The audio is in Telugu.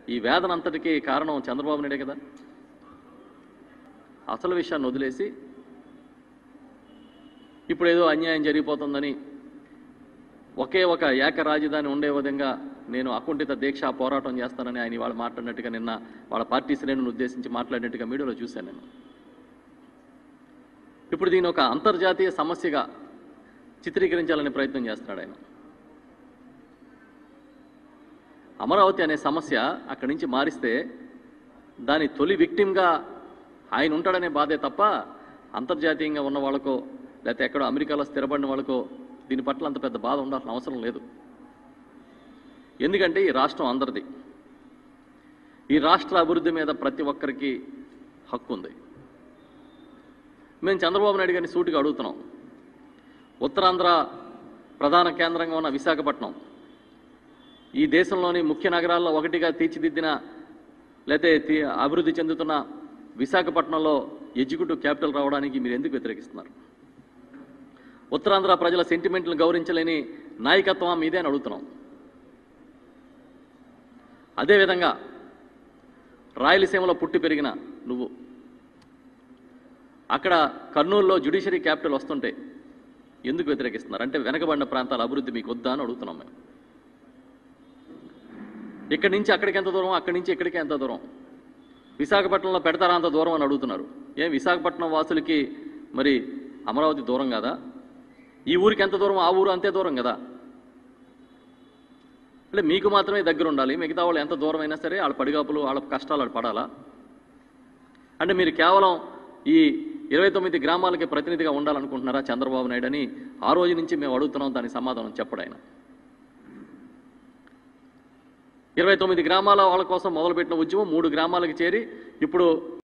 ఈ వేదన అంతటికీ కారణం చంద్రబాబు నాయుడే కదా అసలు విషయాన్ని వదిలేసి ఇప్పుడు ఏదో అన్యాయం జరిగిపోతుందని ఒకే ఒక ఏక రాజధాని ఉండే విధంగా నేను అకుంఠిత దీక్ష పోరాటం చేస్తానని ఆయన వాళ్ళు మాట్లాడినట్టుగా నిన్న వాళ్ళ పార్టీ శ్రేణులను ఉద్దేశించి మాట్లాడినట్టుగా మీడియాలో చూశాను నేను ఇప్పుడు దీని ఒక అంతర్జాతీయ సమస్యగా చిత్రీకరించాలనే ప్రయత్నం చేస్తున్నాడు ఆయన అమరావతి అనే సమస్య అక్కడి నుంచి మారిస్తే దాని తొలి విక్టిమ్గా ఆయన ఉంటాడనే బాధే తప్ప అంతర్జాతీయంగా ఉన్న వాళ్ళకో లేకపోతే ఎక్కడో అమెరికాలో స్థిరపడిన వాళ్ళకో దీని పట్ల అంత పెద్ద బాధ ఉండాల్సిన అవసరం లేదు ఎందుకంటే ఈ రాష్ట్రం అందరిది ఈ రాష్ట్ర అభివృద్ధి మీద ప్రతి ఒక్కరికి హక్కు ఉంది మేము చంద్రబాబు నాయుడు గారిని సూటిగా అడుగుతున్నాం ఉత్తరాంధ్ర ప్రధాన కేంద్రంగా ఉన్న విశాఖపట్నం ఈ దేశంలోని ముఖ్య నగరాల్లో ఒకటిగా తీర్చిదిద్దిన లేతే తీ- అభివృద్ధి చెందుతున్న విశాఖపట్నంలో ఎగ్జిక్యూటివ్ క్యాపిటల్ రావడానికి మీరు ఎందుకు వ్యతిరేకిస్తున్నారు ఉత్తరాంధ్ర ప్రజల సెంటిమెంట్లను గౌరవించలేని నాయకత్వం మీదే అని అడుగుతున్నాం అదేవిధంగా రాయలసీమలో పుట్టి పెరిగిన నువ్వు అక్కడ కర్నూలులో జ్యుడిషియరీ క్యాపిటల్ వస్తుంటే ఎందుకు వ్యతిరేకిస్తున్నారు అంటే వెనకబడిన ప్రాంతాల అభివృద్ధి మీకు వద్దా అని అడుగుతున్నాం మేము ఇక్కడి నుంచి అక్కడికి ఎంత దూరం అక్కడి నుంచి ఇక్కడికి ఎంత దూరం విశాఖపట్నంలో పెడతారా అంత దూరం అని అడుగుతున్నారు ఏం విశాఖపట్నం వాసులకి మరి అమరావతి దూరం కదా ఈ ఊరికి ఎంత దూరం ఆ ఊరు అంతే దూరం కదా అంటే మీకు మాత్రమే దగ్గర ఉండాలి మిగతా వాళ్ళు ఎంత దూరం అయినా సరే వాళ్ళ పడిగాపులు వాళ్ళ కష్టాలు వాళ్ళు పడాలా అంటే మీరు కేవలం ఈ ఇరవై తొమ్మిది గ్రామాలకి ప్రతినిధిగా ఉండాలనుకుంటున్నారా చంద్రబాబు నాయుడు అని ఆ రోజు నుంచి మేము అడుగుతున్నాం దానికి సమాధానం చెప్పడు ఆయన ఇరవై తొమ్మిది గ్రామాల వాళ్ళ కోసం మొదలుపెట్టిన ఉద్యమం మూడు గ్రామాలకు చేరి ఇప్పుడు